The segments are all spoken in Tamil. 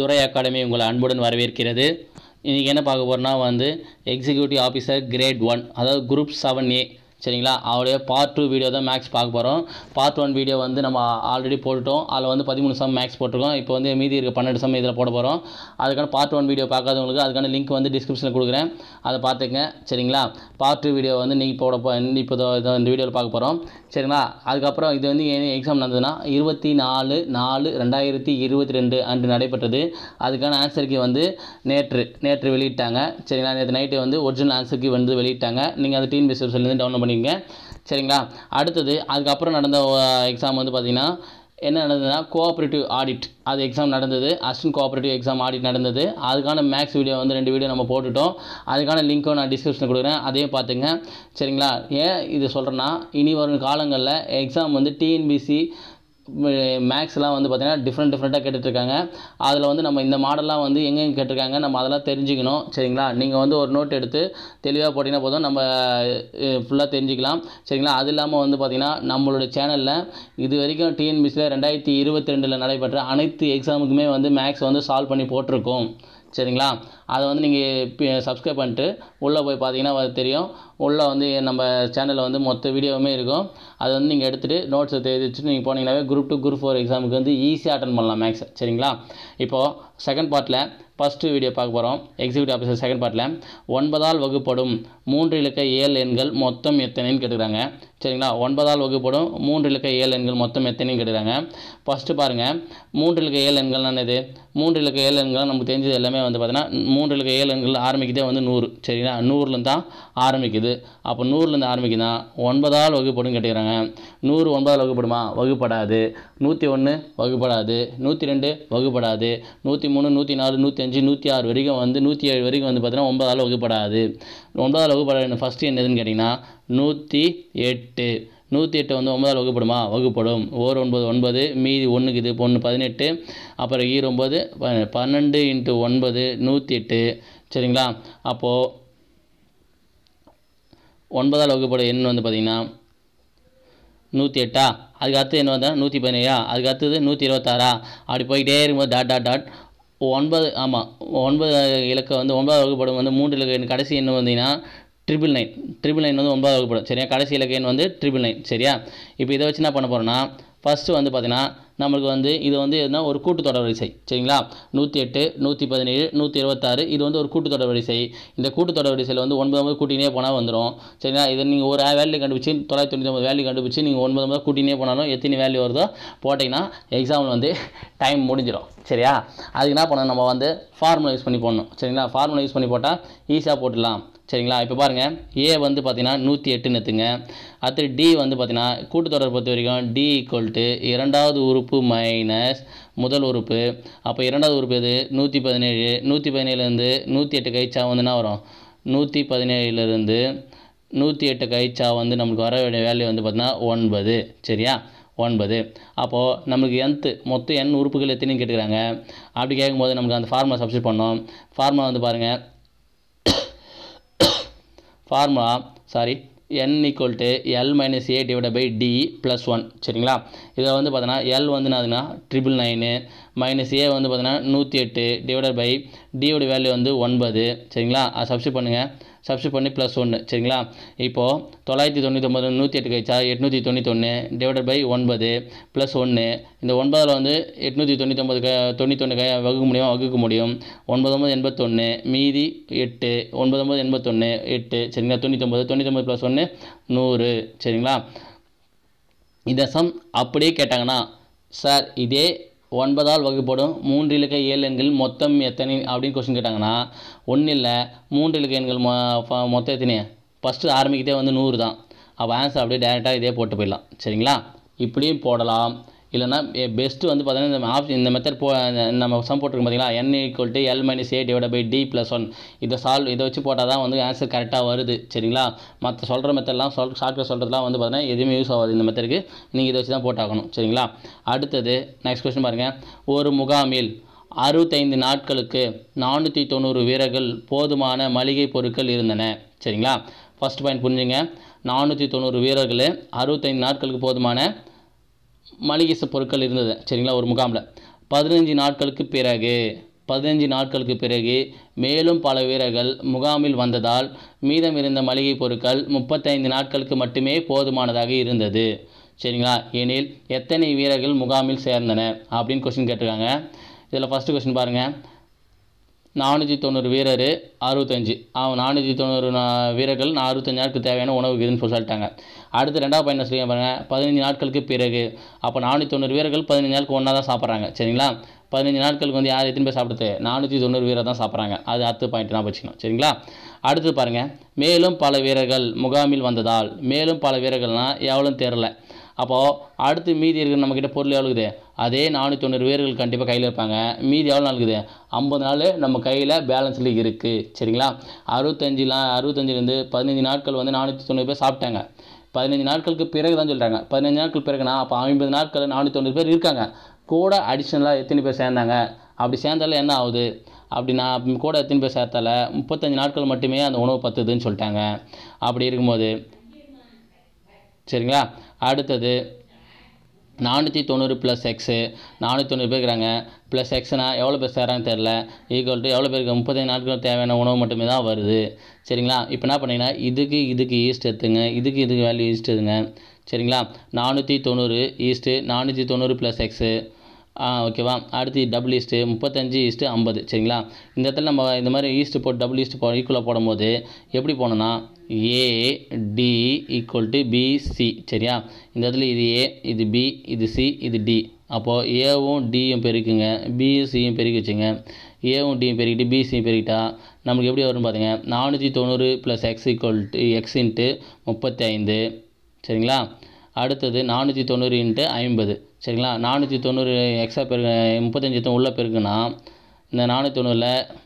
துறை அகாடமி உங்களை அன்புடன் வரவேற்கிறது இன்றைக்கி என்ன பார்க்க போகிறோம்னா வந்து எக்ஸிக்யூட்டிவ் ஆஃபீஸர் கிரேட் ஒன் அதாவது குரூப் செவன் ஏ சரிங்களா அவருடைய பார்ட் டூ வீடியோ தான் மேக்ஸ் பார்க்க போகிறோம் பார்ட் ஒன் வீடியோ வந்து நம்ம ஆல்ரெடி போட்டுட்டோம் அதில் வந்து பதிமூணு சம் மேக்ஸ் போட்டிருக்கோம் இப்போ வந்து மீதி இருக்க பன்னெண்டு சம் இதில் போட போகிறோம் அதுக்கான பார்ட் ஒன் வீடியோ பார்க்காதவங்களுக்கு அதுக்கான லிங்க் வந்து டிஸ்கிரிப்ஷனில் கொடுக்குறேன் அதை பார்த்துங்க சரிங்களா பார்ட் டூ வீடியோ வந்து நீங்கள் போட போ இப்போ இதோ இதோ இந்த வீடியோவில் பார்க்க போகிறோம் சரிங்களா அதுக்கப்புறம் இது வந்து எக்ஸாம் நடந்ததுன்னா இருபத்தி நாலு நாலு ரெண்டாயிரத்தி இருபத்தி ரெண்டு அன்று நடைபெற்றது அதுக்கான ஆன்சருக்கு வந்து நேற்று நேற்று வெளியிட்டாங்க சரிங்களா நேற்று நைட்டு வந்து ஒரிஜினல் ஆன்சருக்கு வந்து வெளியிட்டாங்க நீங்கள் அது டீன் வெப்சைட்லேருந்து டவுன்லோட் பண்ணிக்கங்க சரிங்களா அடுத்தது அதுக்கப்புறம் நடந்த எக்ஸாம் வந்து பார்த்தீங்கன்னா என்ன நடந்ததுன்னா கோஆப்ரேட்டிவ் ஆடிட் அது எக்ஸாம் நடந்தது அசிஸ்டன்ட் கோஆப்ரேட்டிவ் எக்ஸாம் ஆடிட் நடந்தது அதுக்கான மேக்ஸ் வீடியோ வந்து ரெண்டு வீடியோ நம்ம போட்டுட்டோம் அதுக்கான லிங்க்கும் நான் டிஸ்கிரிப்ஷனில் கொடுக்குறேன் அதையும் பார்த்துங்க சரிங்களா ஏன் இது சொல்கிறேன்னா இனி வரும் காலங்களில் எக்ஸாம் வந்து டிஎன்பிசி மேக்ஸ்லாம் வந்து பார்த்திங்கன்னா டிஃப்ரெண்ட் டிஃப்ரெண்ட்டாக கேட்டுட்ருக்காங்க அதில் வந்து நம்ம இந்த மாடல்லாம் வந்து எங்கெங்கே கேட்டிருக்காங்க நம்ம அதெல்லாம் தெரிஞ்சுக்கணும் சரிங்களா நீங்கள் வந்து ஒரு நோட் எடுத்து தெளிவாக போட்டிங்கன்னா போதும் நம்ம ஃபுல்லாக தெரிஞ்சுக்கலாம் சரிங்களா அது இல்லாமல் வந்து பார்த்திங்கன்னா நம்மளோட சேனலில் இது வரைக்கும் டிஎன்பிசியில் ரெண்டாயிரத்தி இருபத்தி ரெண்டில் நடைபெற்ற அனைத்து எக்ஸாமுக்குமே வந்து மேக்ஸ் வந்து சால்வ் பண்ணி போட்டிருக்கோம் சரிங்களா அதை வந்து நீங்கள் சப்ஸ்கிரைப் பண்ணிட்டு உள்ளே போய் பார்த்தீங்கன்னா அது தெரியும் உள்ளே வந்து நம்ம சேனலில் வந்து மொத்த வீடியோவுமே இருக்கும் அது வந்து நீங்கள் எடுத்துகிட்டு நோட்ஸை தேடி வச்சுட்டு நீங்கள் போனீங்கன்னாவே குரூப் டூ குரூப் ஃபோர் எக்ஸாமுக்கு வந்து ஈஸியாக அட்டன் பண்ணலாம் மேக்ஸ் சரிங்களா இப்போது செகண்ட் பார்ட்டில் ஃபஸ்ட்டு வீடியோ பார்க்க போகிறோம் எக்ஸிக்யூட்டிவ் ஆஃபீஸர் செகண்ட் பார்ட்டில் ஒன்பதால் வகுப்படும் மூன்று இலக்க ஏழு எண்கள் மொத்தம் எத்தனைன்னு கேட்டுக்கிறாங்க சரிங்களா ஒன்பதால் வகுப்படும் மூன்று இலக்க ஏழு எண்கள் மொத்தம் எத்தனைன்னு கேட்டுக்கிறாங்க ஃபஸ்ட்டு பாருங்கள் மூன்று இலக்க ஏழு எண்கள்னா என்னது மூன்று இலக்க ஏழு எண்கள் நமக்கு தெரிஞ்சது எல்லாமே வந்து பார்த்தீங்கன்னா மூன்று இலக்க ஏழு எண்கள் ஆரம்பிக்கிறதே வந்து நூறு சரிங்களா நூறுலேருந்து தான் ஆரம்பிக்குது அப்போ நூறுலேருந்து ஆரம்பிக்குதா ஒன்பதால் வகுப்படும் கேட்டுக்கிறாங்க நூறு ஒன்பதால் வகுப்படுமா வகுப்படாது நூற்றி ஒன்று வகுப்படாது நூற்றி ரெண்டு வகுப்படாது நூற்றி மூணு நூற்றி நாலு நூற்றி அஞ்சு நூற்றி ஆறு வரைக்கும் வந்து நூற்றி ஏழு வரைக்கும் வந்து பார்த்தீங்கன்னா ஒன்பதால் வகுப்படாது ஒன்பதால் வகுப்படாது ஃபஸ்ட்டு என்னதுன்னு கேட்டிங்கன்னா நூற்றி எட்டு நூற்றி எட்டு வந்து ஒன்பதால் வகுப்படுமா வகுப்படும் ஓர் ஒன்பது ஒன்பது மீதி ஒன்றுக்கு இது ஒன்று பதினெட்டு அப்புறம் ஈர் ஒம்பது பன்னெண்டு இன்ட்டு ஒன்பது நூற்றி எட்டு சரிங்களா அப்போது ஒன்பதால் வகுப்பட எண் வந்து பார்த்திங்கன்னா நூற்றி எட்டா அதுக்கு அடுத்து என்ன வந்தால் நூற்றி பதினேழா அதுக்கு அடுத்தது நூற்றி இருபத்தாறா அப்படி போய்கிட்டே இருக்கும்போது டாட் டாட் டாட் ஒன்பது ஆமாம் ஒன்பது இலக்கம் வந்து ஒன்பதாவது வகுப்படும் வந்து மூன்று இலக்க எண் கடைசி எண் வந்தீங்கன்னா ட்ரிபிள் நைன் ட்ரிபிள் நைன் வந்து ஒன்பதாவது வகுப்படும் சரியா கடைசி இலக்க எண் வந்து ட்ரிபிள் நைன் சரியா இப்போ இதை வச்சு என்ன பண்ண போகிறோன்னா ஃபஸ்ட்டு வந்து பார்த்தீங்கன்னா நம்மளுக்கு வந்து இது வந்து எதுனா ஒரு கூட்டுத்தொடர் வரிசை சரிங்களா நூற்றி எட்டு நூற்றி பதினேழு நூற்றி இருபத்தாறு இது வந்து ஒரு கூட்டுத்தொடர் வரிசை இந்த கூட்டுத்தொடர் வரிசையில் வந்து ஒன்பது ஒன்பது கூட்டினே போனால் வந்துடும் சரிங்களா இதை நீங்கள் ஒரு வேல்யூ கண்டுபிடிச்சி தொள்ளாயிரத்தி தொண்ணூற்றி ஒன்பது வேல்யூ கண்டுபிடிச்சி நீங்கள் ஒன்பது ஒன்பது கூட்டினே போனாலும் எத்தனை வேல்யூ வருதோ போட்டிங்கன்னா எக்ஸாமில் வந்து டைம் முடிஞ்சிடும் சரியா அதுக்கு என்ன பண்ணணும் நம்ம வந்து ஃபார்முலா யூஸ் பண்ணி போடணும் சரிங்களா ஃபார்முலா யூஸ் பண்ணி போட்டால் ஈஸியாக போட்டுடலாம் சரிங்களா இப்போ பாருங்கள் ஏ வந்து பார்த்தீங்கன்னா நூற்றி எட்டுன்னு எடுத்துங்க அடுத்து டி வந்து பார்த்தீங்கன்னா கூட்டுத்தொடர் பொறுத்த வரைக்கும் டி ஈக்குவல் டு இரண்டாவது உறுப்பு மைனஸ் முதல் உறுப்பு அப்போ இரண்டாவது உறுப்பு எது நூற்றி பதினேழு நூற்றி பதினேழுலேருந்து நூற்றி எட்டு கழிச்சா வந்து என்ன வரும் நூற்றி பதினேழுலேருந்து நூற்றி எட்டு கழிச்சா வந்து நம்மளுக்கு வர வேண்டிய வேல்யூ வந்து பார்த்தீங்கன்னா ஒன்பது சரியா ஒன்பது அப்போது நம்மளுக்கு என்த்து மொத்தம் எண் உறுப்புகள் எத்தனைன்னு கேட்டுக்கிறாங்க அப்படி கேட்கும்போது நமக்கு அந்த ஃபார்முலா சப்ஸ்டிட் பண்ணோம் ஃபார்முலா வந்து பாருங்கள் formula sorry N equal to L minus A divide by D plus one சரிங்களா இதில் வந்து பார்த்தோன்னா எல் வந்து என்னதுன்னா ட்ரிபிள் நைனு மைனஸ் ஏ வந்து பார்த்தீங்கன்னா நூற்றி எட்டு டிவைடட் பை டியோட வேல்யூ வந்து ஒன்பது சரிங்களா அது சப்ஸ்டிட் பண்ணுங்கள் சப்ஸ்டிட் பண்ணி ப்ளஸ் ஒன்று சரிங்களா இப்போது தொள்ளாயிரத்தி தொண்ணூற்றொம்பது நூற்றி எட்டு கழிச்சா எட்நூற்றி தொண்ணூத்தொன்று டிவைடட் பை ஒன்பது ப்ளஸ் ஒன்று இந்த ஒன்பதில் வந்து எட்நூற்றி தொண்ணூற்றொம்பது க தொண்ணூத்தொன்று க வகுக்க முடியும் வகுக்க முடியும் ஒன்பது ஒன்பது எண்பத்தொன்று மீதி எட்டு ஒன்பது ஒன்பது எண்பத்தொன்று எட்டு சரிங்களா தொண்ணூற்றொம்பது தொண்ணூற்றொம்பது ப்ளஸ் ஒன்று நூறு சரிங்களா இந்த சம் அப்படியே கேட்டாங்கன்னா சார் இதே ஒன்பதால் வகுப்படும் மூன்று இலக்க ஏழு எண்கள் மொத்தம் எத்தனை அப்படின்னு கொஸ்டின் கேட்டாங்கன்னா ஒன்றும் இல்லை மூன்று இலக்க எண்கள் மொ ஃப- மொத்தம் எத்தனை ஃபஸ்ட்டு ஆரம்பிக்கிறதே வந்து நூறு தான் அப்போ ஆன்சர் அப்படியே டேரெக்டாக இதே போட்டு போயிடலாம் சரிங்களா இப்படியும் போடலாம் இல்லைனா பெஸ்ட்டு வந்து பார்த்தீங்கன்னா இந்த ஆப்ஷன் இந்த மெத்தட் போ நம்ம சம் போட்டிருக்கோம் பார்த்தீங்களா N equal to L minus A divide by D plus one இதை சால்வ் இதை வச்சு போட்டால் தான் வந்து ஆன்சர் கரெக்டாக வருது சரிங்களா மற்ற சொல்கிற மெத்தட்லாம் சொல் ஷார்ட்கட் சொல்கிறதுலாம் வந்து பார்த்தீங்கன்னா எதுவுமே யூஸ் ஆகாது இந்த மெத்தடுக்கு நீங்கள் இதை வச்சு தான் போட்டாகணும் சரிங்களா அடுத்தது நெக்ஸ்ட் கொஸ்டின் பாருங்கள் ஒரு முகாமில் அறுபத்தைந்து நாட்களுக்கு நானூற்றி தொண்ணூறு வீரர்கள் போதுமான மளிகை பொருட்கள் இருந்தன சரிங்களா ஃபர்ஸ்ட் பாயிண்ட் புரிஞ்சுங்க நானூற்றி தொண்ணூறு வீரர்கள் அறுபத்தைந்து நாட்களுக்கு போதுமான மளிகை ச- பொருட்கள் இருந்தது சரிங்களா ஒரு முகாமில் பதினஞ்சு நாட்களுக்கு பிறகு பதினஞ்சு நாட்களுக்கு பிறகு மேலும் பல வீரர்கள் முகாமில் வந்ததால் மீதம் இருந்த மளிகை பொருட்கள் முப்பத்தைந்து நாட்களுக்கு மட்டுமே போதுமானதாக இருந்தது சரிங்களா எனில் எத்தனை வீரர்கள் முகாமில் சேர்ந்தன அப்படின்னு கொஸ்டின் கேட்டிருக்காங்க இதில் ஃபஸ்ட்டு கொஸ்டின் பாருங்கள் நானூற்றி தொண்ணூறு வீரர் அறுபத்தஞ்சு அவன் நானூற்றி தொண்ணூறு நா- வீரர்கள் நான் அறுபத்தஞ்சு நாட்களுக்கு தேவையான உணவு இருக்குதுன்னு சொல்லி சொல்லிட்டாங்க அடுத்து ரெண்டாவது பையன் சொல்லி பாருங்க பதினஞ்சு நாட்களுக்கு பிறகு அப்போ நானூற்றி தொண்ணூறு வீரர்கள் பதினஞ்சு நாளுக்கு ஒன்றா தான் சாப்பிட்றாங்க சரிங்களா பதினஞ்சு நாட்களுக்கு வந்து யார் எத்தனை பேர் சாப்பிடுறது நானூற்றி தொண்ணூறு வீரர் தான் சாப்பிட்றாங்க அது அடுத்த பாயிண்ட் நான் வச்சுக்கணும் சரிங்களா அடுத்து பாருங்கள் மேலும் பல வீரர்கள் முகாமில் வந்ததால் மேலும் பல வீரர்கள்னால் எவ்வளோன்னு தெரில அப்போது அடுத்து மீதி இருக்கிற நம்மக்கிட்ட பொருள் எவ்வளோ இருக்குது அதே நானூற்றி தொண்ணூறு வீரர்கள் கண்டிப்பாக கையில் இருப்பாங்க மீதி எவ்வளோ நாள் இருக்குது ஐம்பது நாள் நம்ம கையில் பேலன்ஸில் இருக்குது சரிங்களா அறுபத்தஞ்சிலாம் அறுபத்தஞ்சிலேருந்து பதினஞ்சு நாட்கள் வந்து நானூற்றி தொண்ணூறு பேர் சாப்பிட்டாங்க பதினஞ்சு நாட்களுக்கு பிறகு தான் சொல்கிறாங்க பதினஞ்சு நாட்கள் பிறகுனா அப்போ ஐம்பது நாட்கள் நானூற்றி தொண்ணூறு பேர் இருக்காங்க கூட அடிஷ்னலாக எத்தனை பேர் சேர்ந்தாங்க அப்படி சேர்ந்தால என்ன ஆகுது அப்படி நான் கூட எத்தனை பேர் சேர்த்தால முப்பத்தஞ்சு நாட்கள் மட்டுமே அந்த உணவு பத்துதுன்னு சொல்லிட்டாங்க அப்படி இருக்கும்போது சரிங்களா அடுத்தது நானூற்றி தொண்ணூறு ப்ளஸ் எக்ஸு நானூற்றி தொண்ணூறு பேர் இருக்கிறாங்க ப்ளஸ் எக்ஸ்னா எவ்வளோ பேர் சேர்றாங்கன்னு தெரில ஈக்குவல் டு எவ்வளோ பேருக்கு முப்பத்தஞ்சு நாட்களுக்கு தேவையான உணவு மட்டுமே தான் வருது சரிங்களா இப்போ என்ன பண்ணீங்கன்னா இதுக்கு இதுக்கு ஈஸ்ட் எடுத்துங்க இதுக்கு இதுக்கு வேல்யூ ஈஸ்ட் எடுங்க சரிங்களா நானூற்றி தொண்ணூறு ஈஸ்ட்டு நானூற்றி தொண்ணூறு ப்ளஸ் எக்ஸு ஆ ஓகேவா அடுத்து டபுள் ஈஸ்ட்டு முப்பத்தஞ்சு ஈஸ்ட்டு ஐம்பது சரிங்களா இந்த இடத்துல நம்ம இந்த மாதிரி ஈஸ்ட்டு போட்டு டபுள் ஈஸ்ட்டு போ ஈக்குவலாக போடும்போது எப்படி போனோம்னா A D equal to BC சரியா இந்த இடத்துல இது ஏ இது பி இது சி இது டி அப்போது ஏவும் டியும் பெருக்குங்க பியும் சியும் பெருக்கி வச்சுங்க ஏவும் டியும் பெருக்கிட்டு பிசியும் பெருக்கிட்டா நமக்கு எப்படி வரும்னு பார்த்தீங்க நானூற்றி தொண்ணூறு plus X equal to X into முப்பத்தி ஐந்து சரிங்களா அடுத்தது நானூற்றி தொண்ணூறு இன்ட்டு ஐம்பது சரிங்களா நானூற்றி தொண்ணூறு எக்ஸ்ட்ரா பெருக்கு முப்பத்தஞ்சு எத்தனை உள்ளே பெருக்குன்னா இந்த நானூற்றி தொண்ணூறில்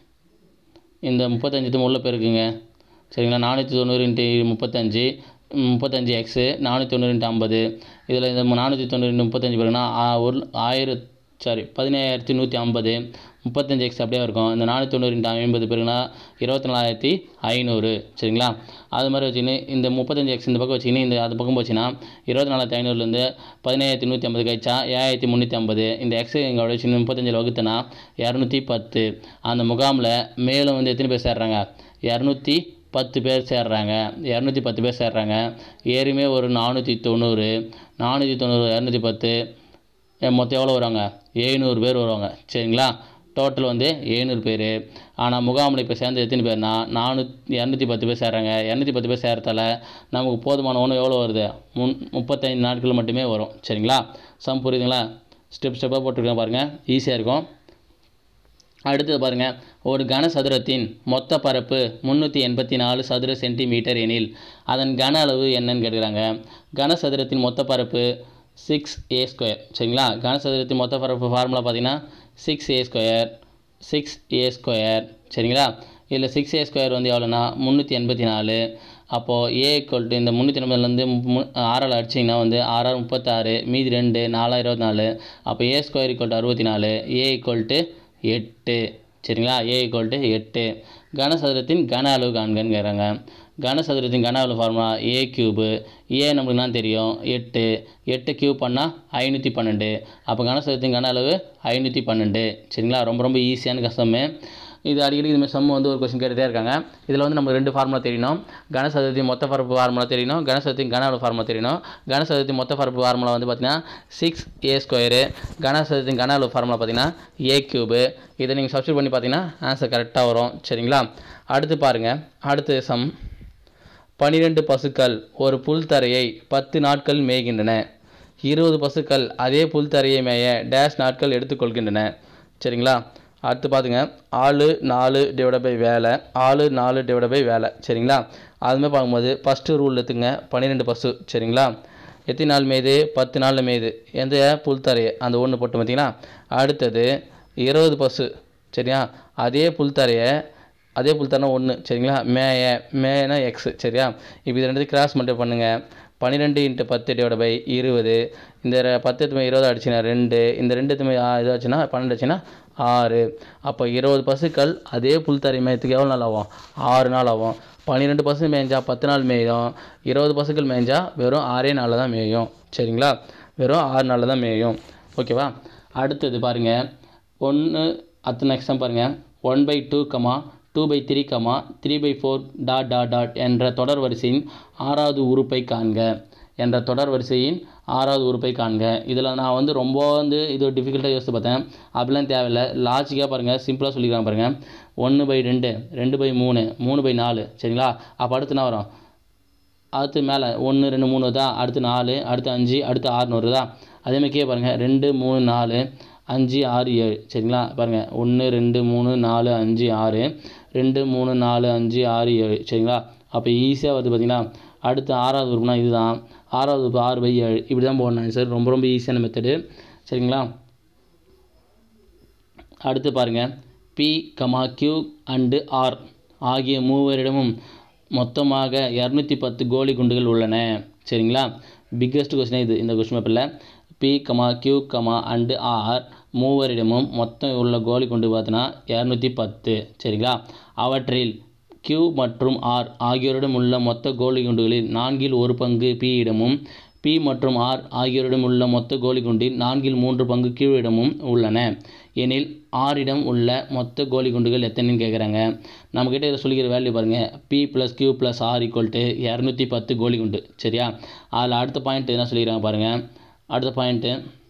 இந்த முப்பத்தஞ்சு எத்தனை உள்ளே பெருக்குங்க சரிங்களா நானூற்றி தொண்ணூறு இன்ட்டு முப்பத்தஞ்சு முப்பத்தஞ்சு எக்ஸு நானூற்றி தொண்ணூறு இன்ட்டு ஐம்பது இதில் இந்த நானூற்றி தொண்ணூறு இன்ட்டு முப்பத்தஞ்சு பெருக்குன்னா ஆ- ஒரு ஆயிரத் சாரி பதினேழாயிரத்தி நூற்றி ஐம்பது முப்பத்தஞ்சு எக்ஸ் அப்படியே இருக்கும் இந்த நானூற்றி தொண்ணூறு இன்ட்டு ஐம்பது பெருக்குன்னா இருபத்தி நாலாயிரத்தி ஐநூறு சரிங்களா அது மாதிரி வச்சுக்கின்னு இந்த முப்பத்தஞ்சு எக்ஸ் இந்த பக்கம் வச்சுக்கின்னு இந்த அது பக்கம் போச்சுன்னா இருபத்தி நாலாயிரத்தி ஐநூறுலேருந்து பதினேழாயிரத்தி நூற்றி ஐம்பது கழிச்சா ஏழாயிரத்தி முந்நூற்றி ஐம்பது இந்த எக்ஸ் இங்கே வச்சுன்னு முப்பத்தஞ்சில் வகுத்துனா இரநூத்தி பத்து அந்த முகாமில் மேலும் வந்து எத்தனை பேர் சேர்றாங்க இரநூத்தி பத்து பேர் சேர்றாங்க இரநூத்தி பத்து பேர் சேர்றாங்க ஏறுமே ஒரு நானூற்றி தொண்ணூறு நானூற்றி தொண்ணூறு இரநூத்தி பத்து எ- மொத்தம் எவ்வளோ வருவாங்க எழுநூறு பேர் வருவாங்க சரிங்களா டோட்டல் வந்து எழுநூறு பேர் ஆனால் முகாமில் இப்போ சேர்ந்து எத்தனை பேர்னா நானூற்றி இரநூத்தி பத்து பேர் சேர்றாங்க இரநூத்தி பத்து பேர் சேர்றதால நமக்கு போதுமான உணவு எவ்வளோ வருது முன் முப்பத்தைந்து நாட்கள் மட்டுமே வரும் சரிங்களா சம் புரியுதுங்களா ஸ்டெப் ஸ்டெப்பாக போட்டிருக்கேன் பாருங்கள் ஈஸியாக இருக்கும் அடுத்தது பாருங்கள் ஒரு கனசதுரத்தின் மொத்த பரப்பு முந்நூற்றி எண்பத்தி நாலு சதுர சென்டிமீட்டர் எனில் அதன் கன அளவு என்னன்னு கேட்குறாங்க கனசதுரத்தின் மொத்த பரப்பு சிக்ஸ் ஏ ஸ்கொயர் சரிங்களா கனசதுரத்தின் மொத்த பரப்பு ஃபார்முலா பார்த்தீங்கன்னா six A square six A square சரிங்களா இதில் சிக்ஸ் ஏ ஸ்கொயர் வந்து எவ்வளோனா முந்நூற்றி எண்பத்தி நாலு அப்போது ஏ ஈக்குவல் டு இந்த முந்நூற்றி எண்பதுலேருந்து மு ஆறால் அடிச்சிங்கன்னா வந்து ஆறாறு முப்பத்தாறு மீதி ரெண்டு நாலா இருபத்தி நாலு அப்போ ஏ ஸ்கொயர் ஈக்குவல் டு அறுபத்தி நாலு ஏ ஈக்குவல் டு எட்டு சரிங்களா ஏ ஈக்குவல் டு எட்டு கனசதுரத்தின் கன அளவு காண்கன்னு கேட்குறாங்க கனசதுரத்தின் கன அளவு ஃபார்முலா ஏ கியூபு ஏ நம்மளுக்கு என்ன தெரியும் எட்டு எட்டு கியூப் பண்ணால் ஐநூற்றி பன்னெண்டு அப்போ கனசதுரத்தின் கன அளவு ஐநூற்றி பன்னெண்டு சரிங்களா ரொம்ப ரொம்ப ஈஸியான கஷ்டமே இது அடிக்கடி இதுமாதிரி சம் வந்து ஒரு கொஸ்டின் கேட்டுகிட்டே இருக்காங்க இதில் வந்து நமக்கு ரெண்டு ஃபார்முலா தெரியணும் கனசதுரத்தின் மொத்த பரப்பு ஃபார்முலா தெரியணும் கனசதுரத்தின் கன அளவு ஃபார்முலா தெரியணும் கனசதுரத்தின் மொத்த பரப்பு ஃபார்முலா வந்து பார்த்தீங்கன்னா சிக்ஸ் ஏ ஸ்கொயரு கனசதுரத்தின் கன அளவு ஃபார்முலா பார்த்தீங்கன்னா ஏ கியூபு இதை நீங்கள் சப்ஸ்டியூட் பண்ணி பார்த்தீங்கன்னா ஆன்சர் கரெக்டாக வரும் சரிங்களா அடுத்து பாருங்கள் அடுத்து சம் பனிரெண்டு பசுக்கள் ஒரு புல்தரையை பத்து நாட்கள் மேய்கின்றன இருபது பசுக்கள் அதே புல்தரையை மேய டேஷ் நாட்கள் எடுத்துக்கொள்கின்றன சரிங்களா அடுத்து பார்த்துங்க ஆளு நாலு டிவைட் பை வேலை ஆளு நாலு டிவைட் பை வேலை சரிங்களா அதுமாதிரி பார்க்கும்போது ஃபஸ்ட்டு ரூல் எடுத்துங்க பன்னிரெண்டு பசு சரிங்களா எத்தனை நாள் மேயுது பத்து நாளில் மேயுது எந்த புல்தரையை அந்த ஒன்று போட்டு பார்த்தீங்களா அடுத்தது இருபது பசு சரியா அதே புல்தரையை அதே புல்தரைனா ஒன்று சரிங்களா மேய மேயனா எக்ஸ் சரியா இப்போ இது ரெண்டு கிராஸ் மட்டும் பண்ணுங்கள் பன்னிரெண்டு இன்ட்டு பத்து டிவைட் பை இருபது இந்த ர- பத்து எத்துமே இருபது அடிச்சுன்னா ரெண்டு இந்த ரெண்டு எத்துமே இது ஆச்சுன்னா பன்னெண்டு ஆச்சுன்னா ஆறு அப்போ இருபது பசுக்கள் அதே புல்தரை மேயத்துக்கு எவ்வளோ நாள் ஆகும் ஆறு நாள் ஆகும் பன்னிரெண்டு பசு மேய்ஞ்சா பத்து நாள் மேயும் இருபது பசுக்கள் மேய்ஞ்சா வெறும் ஆறே நாளில் தான் மேயும் சரிங்களா வெறும் ஆறு நாளில் தான் மேயும் ஓகேவா அடுத்தது பாருங்கள் ஒன்று அடுத்து நெக்ஸ்ட் டைம் பாருங்கள் one by two comma two by three comma three by four dot dot dot என்ற தொடர் வரிசையின் ஆறாவது உறுப்பை காண்க என்ற தொடர் வரிசையின் ஆறாவது உறுப்பை காண்க இதில் நான் வந்து ரொம்ப வந்து இது டிஃபிகல்ட்டாக யோசித்து பார்த்தேன் அப்படிலாம் தேவையில்லை லாஜிக்காக பாருங்கள் சிம்பிளாக சொல்லிக்கிறாங்க பாருங்கள் ஒன்று பை ரெண்டு ரெண்டு பை மூணு மூணு பை நாலு சரிங்களா அப்போ அடுத்து என்ன வரும் அடுத்து மேலே ஒன்று ரெண்டு மூணு வருதா அடுத்து நாலு அடுத்து அஞ்சு அடுத்து ஆறுனு வருதா அதேமாதிரி கீழே பாருங்கள் ரெண்டு மூணு நாலு அஞ்சு ஆறு ஏழு சரிங்களா பாருங்கள் ஒன்று ரெண்டு மூணு நாலு அஞ்சு ஆறு ரெண்டு மூணு நாலு அஞ்சு ஆறு ஏழு சரிங்களா அப்போ ஈஸியாக வருது பார்த்தீங்களா அடுத்து ஆறாவது உறுப்புனா இதுதான் ஆறாவது உறுப்பு ஆறு பை ஏழு இப்படி தான் போடணும் சார் ரொம்ப ரொம்ப ஈஸியான மெத்தடு சரிங்களா அடுத்து பாருங்கள் P comma Q and R ஆகிய மூவரிடமும் மொத்தமாக இரநூத்தி பத்து கோலி குண்டுகள் உள்ளன சரிங்களா பிக்கஸ்ட் கொஸ்டின் இது இந்த கொஸ்டின் பேப்பரில் P comma Q comma and R மூவரிடமும் மொத்தம் உள்ள கோலி குண்டு பார்த்தோன்னா இரநூத்தி பத்து சரிங்களா அவற்றில் கியூ மற்றும் ஆர் ஆகியோரிடம் உள்ள மொத்த கோலி குண்டுகளில் நான்கில் ஒரு பங்கு பி இடமும் பி மற்றும் ஆர் ஆகியோரிடம் உள்ள மொத்த கோலி குண்டில் நான்கில் மூன்று பங்கு Q இடமும் உள்ளன எனில் ஆரிடம் உள்ள மொத்த கோலி குண்டுகள் எத்தனைன்னு கேட்குறாங்க நம்மக்கிட்ட இதை சொல்லிக்கிற வேல்யூ பாருங்கள் P plus Q plus R equal to இரநூத்தி பத்து கோலி குண்டு சரியா அதில் அடுத்த பாயிண்ட் என்ன சொல்லிக்கிறாங்க பாருங்கள் அடுத்த பாயிண்ட்டு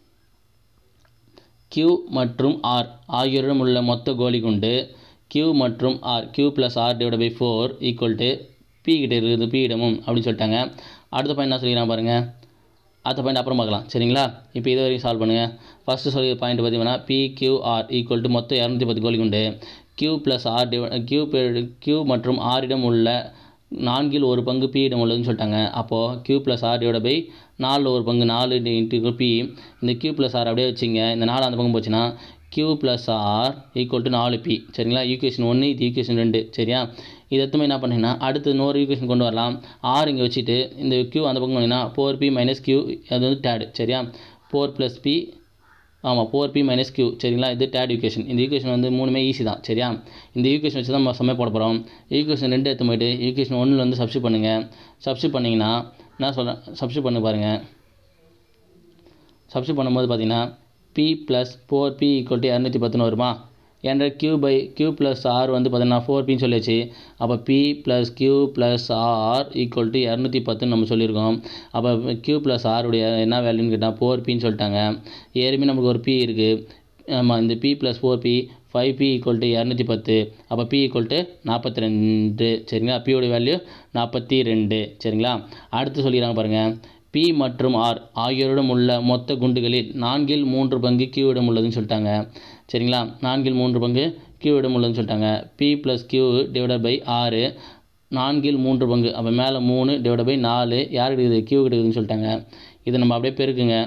Q மற்றும் R ஆகியோரிடம் உள்ள மொத்த கோலி குண்டு Q மற்றும் R Q plus R divide by four equal to P கிட்ட இருக்குது பி இடமும் அப்படின்னு சொல்லிட்டாங்க அடுத்த பாயிண்ட் என்ன சொல்லிக்கிறாங்க பாருங்கள் அடுத்த பாயிண்ட் அப்புறம் பார்க்கலாம் சரிங்களா இப்போ இது வரைக்கும் சால்வ் பண்ணுங்கள் ஃபஸ்ட்டு சொல்லி பாயிண்ட் பார்த்தீங்கன்னா P Q R equal to மொத்தம் இரநூத்தி பத்து கோலி குண்டு Q plus R divide Q Q மற்றும் ஆரிடம் உள்ள நான்கில் ஒரு பங்கு பி இடம் உள்ளதுன்னு சொல்லிட்டாங்க அப்போது Q plus R divide by நாலில் ஒரு பங்கு நாலு இன்ட்டு பி இந்த கியூ ப்ளஸ் ஆர் அப்படியே வச்சுங்க இந்த நாலு அந்த பக்கம் போச்சுன்னா Q plus R equal to நாலு பி சரிங்களா ஈக்குவேஷன் ஒன்று இது ஈக்குவேஷன் ரெண்டு சரியா இது எத்தனை என்ன பண்ணீங்கன்னா அடுத்து இன்னொரு ஈக்குவேஷன் கொண்டு வரலாம் ஆர் இங்கே வச்சுட்டு இந்த கியூ அந்த பக்கம் பண்ணிங்கன்னா ஃபோர் பி மைனஸ் கியூ அது வந்து டேடு சரியா ஃபோர் ப்ளஸ் பி ஆமாம் ஃபோர் பி மைனஸ் கியூ சரிங்களா இது டேட் ஈக்குவேஷன் இந்த ஈக்குவேஷன் வந்து மூணுமே ஈஸி தான் சரியா இந்த ஈக்குவேஷன் வச்சு தான் நம்ம சமய போட போகிறோம் ஈக்குவேஷன் ரெண்டு எடுத்து போயிட்டு ஈக்குவேஷன் ஒன்றில் வந்து சப்ஸ்டியூட் பண்ணுங்கள் சப்ஸ்டியூட் பண்ணிங்கன்னா என்ன சொல்கிறேன் சப்ஸ்டியூட் பண்ணி பாருங்கள் சப்ஸ்டியூட் பண்ணும்போது பார்த்தீங்கன்னா p plus four p equal to இரநூத்தி பத்துன்னு வருமா என்ற q by q plus r வந்து பார்த்தீங்கன்னா ஃபோர் பின்னு சொல்லியாச்சு அப்போ p plus Q plus R equal to இரநூத்தி பத்துன்னு நம்ம சொல்லியிருக்கோம் அப்போ கியூ ப்ளஸ் ஆருடைய என்ன வேல்யூன்னு கேட்டால் ஃபோர் பின்னு சொல்லிட்டாங்க ஏற்கனவே நமக்கு ஒரு பி இருக்குது ஆமாம் இந்த p plus four p five p equal to இரநூத்தி பத்து அப்போ பி ஈக்குவல் டு நாற்பத்தி ரெண்டு சரிங்களா பியோட வேல்யூ நாற்பத்தி ரெண்டு சரிங்களா அடுத்து சொல்லிடுறாங்க பாருங்கள் பி மற்றும் ஆர் ஆகியோரிடம் உள்ள மொத்த குண்டுகளில் நான்கில் மூன்று பங்கு கியூவிடம் உள்ளதுன்னு சொல்லிட்டாங்க சரிங்களா நான்கில் மூன்று பங்கு கியூவிடம் உள்ளதுன்னு சொல்லிட்டாங்க p plus q divided by ஆறு நான்கில் மூன்று பங்கு அப்போ மேலே மூணு டிவைட் பை நாலு யார் கிடைக்குது கியூ கிடைக்குதுன்னு சொல்லிட்டாங்க இதை நம்ம அப்படியே பெருக்குங்க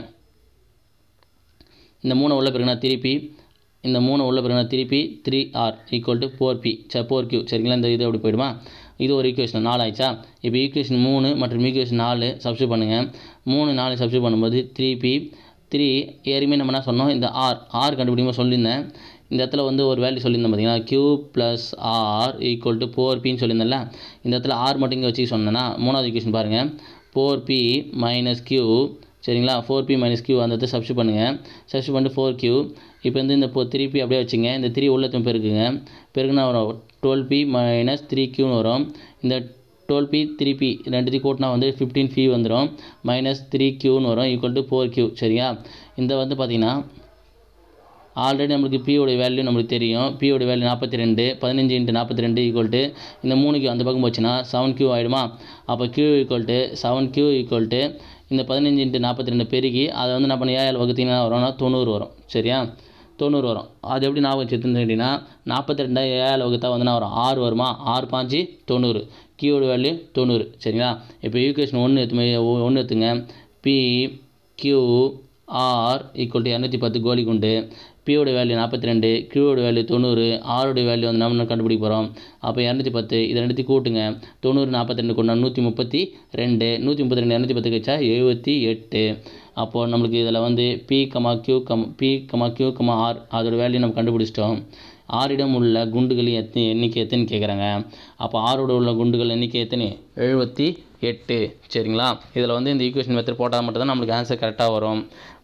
இந்த மூணை உள்ள பெருக்குனா திருப்பி இந்த மூணு உள்ள பெருக்குனா திருப்பி three r equal to four p ச ஃபோர் கியூ சரிங்களா இந்த இது அப்படி போயிடுமா இது ஒரு ஈக்குவேஷன் நாலு ஆயிடுச்சா இப்போ ஈக்குவேஷன் மூணு மற்றும் ஈக்குவேஷன் நாலு சப்ஸ்டியூட் பண்ணுங்கள் மூணு நாலு சப்ஸ்டியூட் பண்ணும்போது த்ரீ பி த்ரீ ஏற்கனவே நம்ம என்ன சொன்னோம் இந்த ஆர் ஆர் கண்டுபிடிக்கும்போது சொல்லியிருந்தேன் இந்த இடத்துல வந்து ஒரு வேல்யூ சொல்லியிருந்தேன் பார்த்தீங்கன்னா q plus R equal to four பின்னு சொல்லியிருந்தேன்ல இந்த இடத்துல ஆர் மட்டும் இங்கே வச்சு சொன்னேன்னா மூணாவது ஈக்குவேஷன் பாருங்கள் ஃபோர் பி மைனஸ் கியூ சரிங்களா ஃபோர் பி மைனஸ் கியூ அந்த இடத்துல சப்ஸ்டியூட் பண்ணுங்கள் சப்ஸ்டியூட் பண்ணிட்டு ஃபோர் கியூ இப்போ வந்து இந்த இப்போ த்ரீ பி அப்படியே வச்சுங்க இந்த த்ரீ உள்ளத்தையும் பெருக்குங்க பெருக்குனா வரும் டுவெல் பி மைனஸ் த்ரீ கியூன்னு வரும் இந்த டுவெல் பி த்ரீ பி ரெண்டுத்தையும் கூட்டினா வந்து ஃபிஃப்டீன் பி வந்துடும் மைனஸ் த்ரீ கியூன்னு வரும் ஈக்குவல் டு ஃபோர் கியூ சரியா இந்த வந்து பார்த்தீங்கன்னா ஆல்ரெடி நம்மளுக்கு பியோட வேல்யூ நம்மளுக்கு தெரியும் பியோட வேல்யூ நாற்பத்தி ரெண்டு பதினஞ்சு இன்ட்டு நாற்பத்தி ரெண்டு ஈக்குவல் டு இந்த மூணுக்கு அந்த பக்கம் போச்சுன்னா செவன் கியூ ஆகிடுமா அப்போ q equal to seven q equal to இந்த பதினஞ்சு இன்ட்டு நாற்பத்தி ரெண்டு பெருகி அதை வந்து என்ன பண்ண ஏழு வகுத்தீங்கன்னா வரும்னா தொண்ணூறு வரும் சரியா தொண்ணூறு வரும் அது எப்படி ஞாபகம் வச்சுருந்துன்னு கேட்டிங்கன்னா நாற்பத்தி ரெண்டா ஏழு வகுத்தா வந்து என்ன வரும் ஆறு வருமா ஆறு பாஞ்சு தொண்ணூறு கியூவோட வேல்யூ தொண்ணூறு சரிங்களா இப்போ ஈக்குவேஷன் ஒன்று எடுத்து ஒன்று எடுத்துங்க p Q R equal to இரநூத்தி பத்து கோலி குண்டு பியோட வேல்யூ நாற்பத்தி ரெண்டு கியூவோட வேல்யூ தொண்ணூறு ஆரோட வேல்யூ வந்து நம்ம கண்டுபிடிக்க போகிறோம் அப்போ இரநூத்தி பத்து இதை ரெண்டுத்தையும் கூட்டுங்க தொண்ணூறு நாற்பத்தி ரெண்டு கொண்டா நூற்றி முப்பத்தி ரெண்டு நூற்றி முப்பத்தி ரெண்டு இரநூத்தி பத்து கழிச்சா எழுபத்தி எட்டு அப்போது நம்மளுக்கு இதில் வந்து p comma q comma p comma Q comma r அதோட வேல்யூ நம்ம கண்டுபிடிச்சிட்டோம் ஆறிடம் உள்ள குண்டுகளின் எத்தனை எண்ணிக்கை எத்தனை கேட்குறாங்க அப்போ ஆரோட உள்ள குண்டுகள் எண்ணிக்கை எத்தனை எழுபத்தி எட்டு சரிங்களா இதில் வந்து இந்த ஈக்குவேஷன் மெத்தட் போட்டால் மட்டும்தான் நம்மளுக்கு ஆன்சர் கரெக்டாக வரும்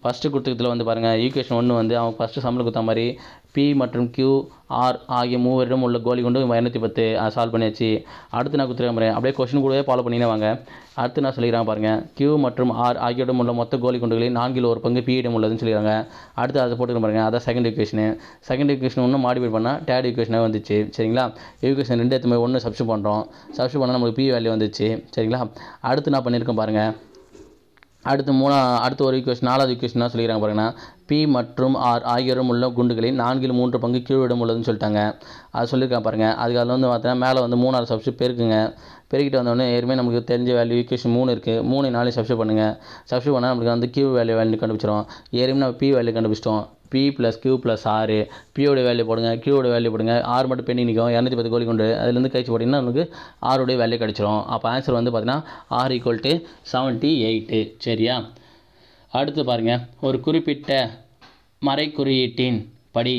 ஃபஸ்ட்டு கொடுத்துக்கிறதுல வந்து பாருங்கள் ஈக்குவேஷன் ஒன்று வந்து அவன் ஃபஸ்ட்டு சம்பளம் கொடுத்த மாதிரி பி மற்றும் கியூ ஆர் ஆகிய மூவரிடம் உள்ள கோலி கொண்டு இரநூத்தி பத்து சால்வ் பண்ணியாச்சு அடுத்து நான் கொடுத்துருக்கேன் பாருங்க அப்படியே கொஷின் கூடவே ஃபாலோ பண்ணினே வாங்க அடுத்து நான் சொல்லிக்கிறேன் பாருங்கள் கியூ மற்றும் ஆர் ஆகியோரிடம் உள்ள மொத்த கோலி குண்டுகளில் நான்கில் ஒரு பங்கு பியிடம் உள்ளதுன்னு சொல்லிடுறாங்க அடுத்து அதை போட்டுக்கிறேன் பாருங்க அதான் செகண்ட் ஈக்குவேஷனு செகண்ட் ஈக்குவேஷன் ஒன்று மாடிஃபை பண்ணால் தேர்ட் ஈக்குவேஷனாக வந்துச்சு சரிங்களா ஈக்குவேஷன் ரெண்டு எத்தனை ஒன்று சப்ஸ்ட் பண்ணுறோம் சப்ஸ்ட் பண்ணால் நமக்கு பி வேல்யூ வந்துச்சு சரிங்களா அடுத்து நான் பண்ணியிருக்கேன் பாருங்கள் அடுத்து மூணா அடுத்து ஒரு ஈக்குவேஷன் நாலாவது ஈக்குவேஷன் என்ன சொல்லிக்கிறாங்க பாருங்கன்னா பி மற்றும் ஆர் ஆகியோரும் உள்ள குண்டுகளில் நான்கில் மூன்று பங்கு கீழிடம் உள்ளதுன்னு சொல்லிட்டாங்க அது சொல்லியிருக்காங்க பாருங்கள் அதுக்கு அதில் வந்து பார்த்தீங்கன்னா மேலே வந்து மூணாவது சப்ஸ்ட் பெருக்குங்க பெருக்கிட்டு வந்தோடனே ஏற்கனவே நமக்கு தெரிஞ்ச வேல்யூ ஈக்குவேஷன் மூணு இருக்குது மூணு நாலு சப்ஸ்ட் பண்ணுங்கள் சப்ஸ்ட் பண்ணால் நமக்கு வந்து கியூ வேல்யூ வேல்யூ கண்டுபிடிச்சிரும் ஏற்கனவே நம்ம பி வேல்யூ கண்டுபிடிச்சிட்டோம் பி ப்ளஸ் கியூ ப்ளஸ் ஆறு பியோட வேல்யூ போடுங்க கியூவோட வேல்யூ போடுங்க ஆறு மட்டும் பெண்ணி நிற்கும் இரநூத்தி பத்து கோழி கொண்டு அதுலேருந்து கழிச்சு போட்டிங்கன்னா நமக்கு ஆறுடைய வேல்யூ கிடச்சிரும் அப்போ ஆன்சர் வந்து பார்த்தீங்கன்னா r equal to seventy eight சரியா அடுத்து பாருங்கள் ஒரு குறிப்பிட்ட மறைக்குறியீட்டின் படி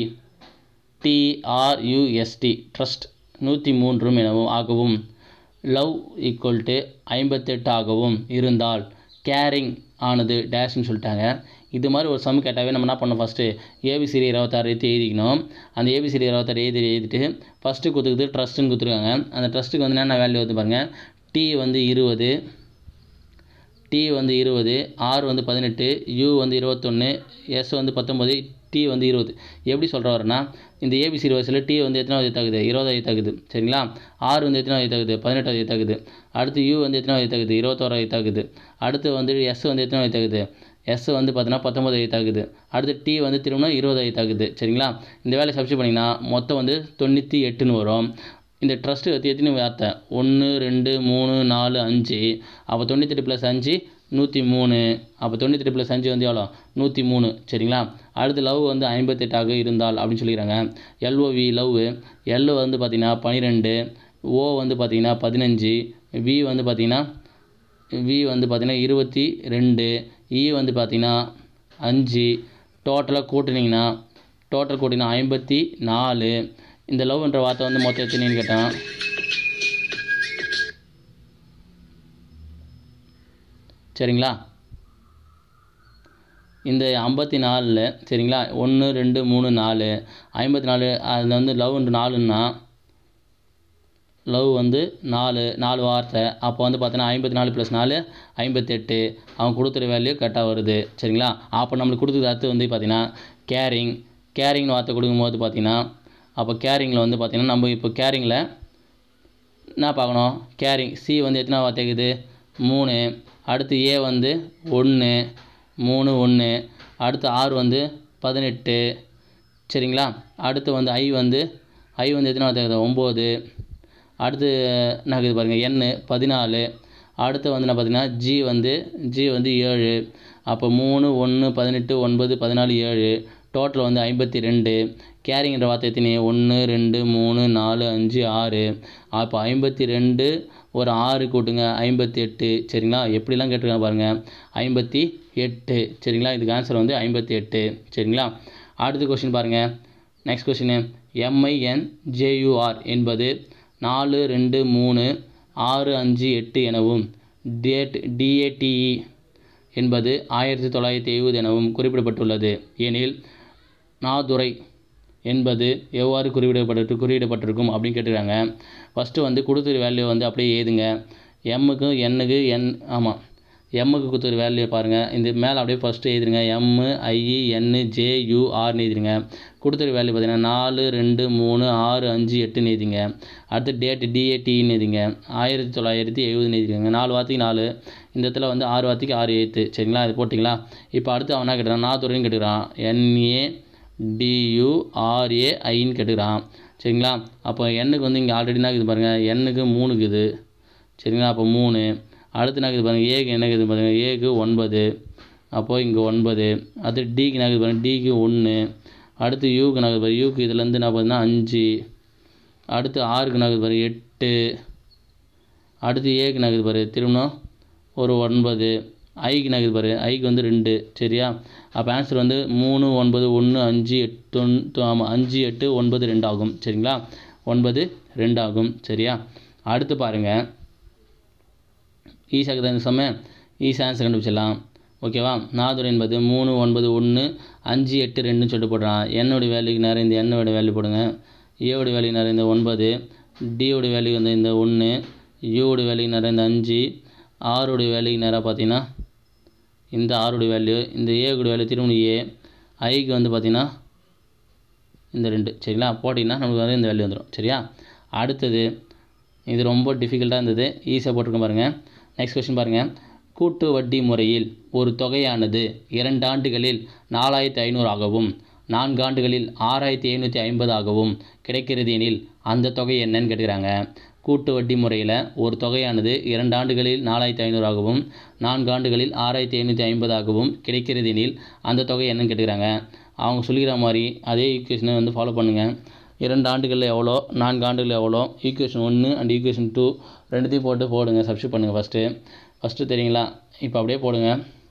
டிஆர்யூஎஸ்டி ட்ரஸ்ட் நூற்றி மூன்றும் எனவும் ஆகவும் லவ் ஈக்குவல் டு ஐம்பத்தெட்டு ஆகவும் இருந்தால் கேரிங் ஆனது டேஷ்னு சொல்லிட்டாங்க இது மாதிரி ஒரு சம் கேட்டாவே நம்ம என்ன பண்ணோம் ஃபஸ்ட்டு ஏபிசிடி இருபத்தாறு எடுத்து எழுதிக்கணும் அந்த ஏபிசிடி இருபத்தாறு எழுதி எழுதிட்டு ஃபஸ்ட்டு கொடுத்துக்குது ட்ரஸ்ட்டுன்னு கொடுத்துருக்காங்க அந்த ட்ரஸ்ட்டுக்கு வந்து என்னென்ன வேல்யூ வந்து பாருங்கள் டி வந்து இருபது டி வந்து இருபது ஆர் வந்து பதினெட்டு யூ வந்து இருபத்தொன்று எஸ் வந்து பத்தொம்பது டி வந்து இருபது எப்படி சொல்கிறவருன்னா இந்த ஏபிசி வயசில் டி வந்து எத்தனாவது தகுது இருபதாவது தகுது சரிங்களா ஆர் வந்து எத்தனாவது தகுது பதினெட்டாவது தகுது அடுத்து யூ வந்து எத்தனாவது தகுது இருபத்தோராவது தகுது அடுத்து வந்து எஸ் வந்து எத்தனாவது தகுது எஸ் வந்து பார்த்தீங்கன்னா பத்தொம்பது தகுது அடுத்து டி வந்து திரும்ப இருபது தகுது சரிங்களா இந்த வேலையை சப்ஸ்ட் பண்ணிங்கன்னா மொத்தம் வந்து தொண்ணூற்றி எட்டுன்னு வரும் இந்த ட்ரஸ்ட்டு பற்றி எத்தனை வார்த்தை ஒன்று ரெண்டு மூணு நாலு அஞ்சு அப்போ தொண்ணூத்தெட்டு ப்ளஸ் அஞ்சு நூற்றி மூணு அப்போ தொண்ணூத்தெட்டு ப்ளஸ் அஞ்சு வந்து எவ்வளோ நூற்றி மூணு சரிங்களா அடுத்து லவ் வந்து ஐம்பத்தெட்டாக இருந்தால் அப்படின்னு சொல்லிக்கிறாங்க எல்ஓவி லவ் எல் வந்து பார்த்திங்கன்னா பன்னிரெண்டு ஓ வந்து பார்த்திங்கன்னா பதினஞ்சு வி வந்து பார்த்திங்கன்னா வி வந்து பார்த்திங்கன்னா இருபத்தி ரெண்டு இ வந்து பார்த்திங்கன்னா அஞ்சு டோட்டலாக கூட்டினீங்கன்னா டோட்டல் கூட்டினா ஐம்பத்தி நாலு இந்த லவ்ன்ற வார்த்தை வந்து மொத்தம் எத்தனைன்னு கேட்டான் சரிங்களா இந்த ஐம்பத்தி நாலில் சரிங்களா ஒன்று ரெண்டு மூணு நாலு ஐம்பத்தி நாலு அதில் வந்து லவ்ன்ற நாலுன்னா லவ் வந்து நாலு நாலு வார்த்தை அப்போ வந்து பார்த்தோன்னா ஐம்பத்தி நாலு ப்ளஸ் நாலு ஐம்பத்தெட்டு அவன் கொடுத்துற வேல்யூ கரெக்டாக வருது சரிங்களா அப்போ நம்மளுக்கு கொடுத்தது அடுத்து வந்து பார்த்தீங்கன்னா கேரிங் கேரிங்னு வார்த்தை கொடுக்கும்போது பார்த்தீங்கன்னா அப்போ கேரிங்கில் வந்து பார்த்திங்கன்னா நம்ம இப்போ கேரிங்கில் என்ன பார்க்கணும் கேரிங் சி வந்து எத்தனை வார்த்தை இருக்குது மூணு அடுத்து ஏ வந்து ஒன்று மூணு ஒன்று அடுத்து ஆர் வந்து பதினெட்டு சரிங்களா அடுத்து வந்து ஐ வந்து ஐ வந்து எத்தனை வார்த்தை இருக்குது ஒம்பது அடுத்து என்ன இருக்குது பாருங்கள் என் பதினாலு அடுத்து வந்து என்ன பார்த்தீங்கன்னா ஜி வந்து ஜி வந்து ஏழு அப்போ மூணு ஒன்று பதினெட்டு ஒன்பது பதினாலு ஏழு டோட்டல் வந்து ஐம்பத்தி ரெண்டு கேரிங்கிற வார்த்தை எத்தனை ஒன்று ரெண்டு மூணு நாலு அஞ்சு ஆறு அப்போ ஐம்பத்தி ரெண்டு ஒரு ஆறு கூட்டுங்க ஐம்பத்தி எட்டு சரிங்களா எப்படிலாம் கேட்டிருக்காங்க பாருங்கள் ஐம்பத்தி எட்டு சரிங்களா இதுக்கு ஆன்சர் வந்து ஐம்பத்தி எட்டு சரிங்களா அடுத்த கொஷின் பாருங்கள் நெக்ஸ்ட் கொஷின் எம்ஐஎன் ஜேயூஆர் என்பது நாலு ரெண்டு மூணு ஆறு அஞ்சு எட்டு எனவும் டேட் டிஏடிஇ என்பது ஆயிரத்தி தொள்ளாயிரத்தி எழுபது எனவும் குறிப்பிடப்பட்டுள்ளது எனில் நாதுரை என்பது எவ்வாறு குறிப்பிடப்பட்டு குறியிடப்பட்டிருக்கும் அப்படின்னு கேட்டிருக்காங்க ஃபஸ்ட்டு வந்து கொடுத்துரு வேல்யூ வந்து அப்படியே ஏதுங்க எம்முக்கு எண்ணுக்கு என் ஆமாம் எம்முக்கு கொடுத்துரு வேல்யூ பாருங்கள் இந்த மேலே அப்படியே ஃபஸ்ட்டு எழுதுருங்க M I E N J U ஆர்னு எழுதிருங்க கொடுத்துரு வேல்யூ பார்த்தீங்கன்னா நாலு ரெண்டு மூணு ஆறு அஞ்சு எட்டுன்னு எழுதிங்க அடுத்து டேட் டிஏடின்னு எழுதிங்க ஆயிரத்தி தொள்ளாயிரத்தி எழுபதுன்னு எழுதிருங்க நாலு வார்த்தைக்கு நாலு இந்த இடத்துல வந்து ஆறு வார்த்தைக்கு ஆறு எழுத்து சரிங்களா இது போட்டிங்களா இப்போ அடுத்து அவன் என்ன கேட்டுக்கிறான் நாத்துறைன்னு கேட்டுக்கிறான் என்ஏ டியூஆர்ஏஐன்னு கேட்டுக்கிறான் சரிங்களா அப்போ எண்ணுக்கு வந்து இங்கே ஆல்ரெடி என்ன இருக்குது பாருங்கள் எண்ணுக்கு மூணு இருக்குது சரிங்களா அப்போ மூணு அடுத்து என்ன இருக்குது பாருங்கள் ஏக்கு என்ன இருக்குது பாருங்கள் ஏக்கு ஒன்பது அப்போது இங்கே ஒன்பது அடுத்து டிக்கு என்ன இருக்குது பாருங்கள் டிக்கு ஒன்று அடுத்து யூக்கு என்ன இருக்குது பாருங்கள் யூக்கு இதுலேருந்து என்ன பார்த்தீங்கன்னா அஞ்சு அடுத்து ஆறுக்கு என்ன இருக்குது பாருங்கள் எட்டு அடுத்து ஏக்கு என்ன இருக்குது பாரு திரும்பணும் ஒரு ஒன்பது ஐக்கு என்ன இருக்குது பாரு ஐக்கு வந்து ரெண்டு சரியா அப்போ ஆன்சர் வந்து மூணு ஒன்பது ஒன்று அஞ்சு எட்டு ஒன்று ஆமாம் அஞ்சு எட்டு ஒன்பது ரெண்டு ஆகும் சரிங்களா ஒன்பது ரெண்டு ஆகும் சரியா அடுத்து பாருங்கள் ஈஸியாக இந்த சம ஈஸி ஆன்சர் கண்டுபிடிச்சிடலாம் ஓகேவா நாதூர் என்பது மூணு ஒன்பது ஒன்று அஞ்சு எட்டு ரெண்டுன்னு சொல்லிட்டு போடுறான் என்னோட வேல்யூக்கு நேரம் இந்த என்னோட வேல்யூ போடுங்க ஏவோட வேல்யூ நேரம் இந்த ஒன்பது டியோட வேல்யூ வந்து இந்த ஒன்று யூவோட வேல்யூ நேரம் இந்த அஞ்சு ஆரோடைய வேல்யூக்கு நேராக பார்த்தீங்கன்னா இந்த ஆரோடைய வேல்யூ இந்த ஏவோட வேல்யூ திரும்ப ஏ ஐக்கு வந்து பார்த்தீங்கன்னா இந்த ரெண்டு சரிங்களா போட்டிங்கன்னா நமக்கு வந்து இந்த வேல்யூ வந்துடும் சரியா அடுத்தது இது ரொம்ப டிஃபிகல்ட்டாக இருந்தது ஈஸியாக போட்டிருக்கேன் பாருங்கள் நெக்ஸ்ட் கொஸ்டின் பாருங்கள் கூட்டு வட்டி முறையில் ஒரு தொகையானது இரண்டு ஆண்டுகளில் நாலாயிரத்தி ஐநூறு ஆகவும் நான்கு ஆண்டுகளில் ஆறாயிரத்தி எழுநூற்றி ஐம்பது ஆகவும் கிடைக்கிறது எனில் அந்த தொகை என்னன்னு கேட்குறாங்க கூட்டு வட்டி முறையில் ஒரு தொகையானது இரண்டு ஆண்டுகளில் நாலாயிரத்தி ஐநூறு ஆகவும் நான்கு ஆண்டுகளில் ஆறாயிரத்தி ஐநூற்றி ஐம்பது ஆகவும் கிடைக்கிறது எனில் அந்த தொகை என்னன்னு கேட்குறாங்க அவங்க சொல்லிக்கிற மாதிரி அதே ஈக்குவேஷனை வந்து ஃபாலோ பண்ணுங்கள் இரண்டு ஆண்டுகளில் எவ்வளோ நான்கு ஆண்டுகளில் எவ்வளோ ஈக்குவேஷன் ஒன்று அண்ட் ஈக்குவேஷன் டூ ரெண்டுத்தையும் போட்டு போடுங்க சப்ஸ்டியூட் பண்ணுங்கள் ஃபஸ்ட்டு ஃபஸ்ட்டு தெரியுங்களா இப்போ அப்படியே போடுங்க